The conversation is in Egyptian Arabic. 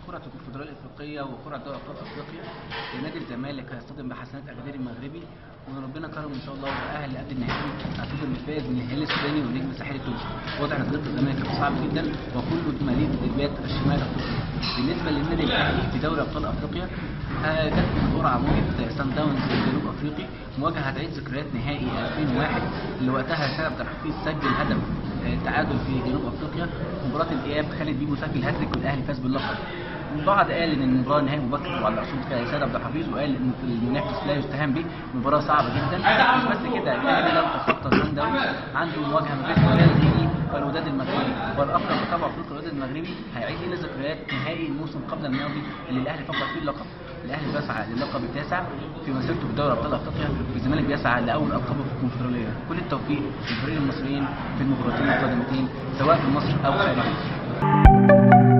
قرعه الكونفدراليه الافريقيه وقرعه دوري ابطال افريقيا نادي الزمالك هيصطدم بحسنات اكاديري المغربي وربنا كرم ان شاء الله واهل قبل النهائي اعتقد ان فاز من الهلال السوداني والنجم الساحلي التونسي واضح ان طريقه الزمالك كانت صعب جدا وكله مليء بالدربات الشمال افريقيا بالنسبه للنادي الاهلي في دوري ابطال افريقيا آه، جت قرعه مواجهه سان داونز الجنوب افريقي مواجهه هتعيد ذكريات نهائي 2001 اللي وقتها سيد عبد الحفيظ سجل هدف آه، تعادل في جنوب افريقيا مباراه الاياب خالد بيبو سجل هاتريك والاهلي فاز باللقب البعض قال ان المباراه نهائي مبكر وعلى رسول سيد عبد الحفيظ وقال ان المنافس لا يستهان به مباراه صعبه جدا مش بس كده الاهلي لو تخطى سان داونز عنده مواجهه ما بين الهلال الغيني والوداد المغربي والاقرب طبعا افريقيا الوداد المغربي هيعيد لنا ذكريات نهائي الموسم قبل الماضي اللي الاهلي فقد فيه اللقب الاهلي بيسعى للقب التاسع في مسيرته في دوري ابطال افريقيا والزمالك بيسعى لاول القابه في الكونفدراليه كل التوفيق للفريقين المصريين في المباراتين القادمتين سواء في مصر او خارج مصر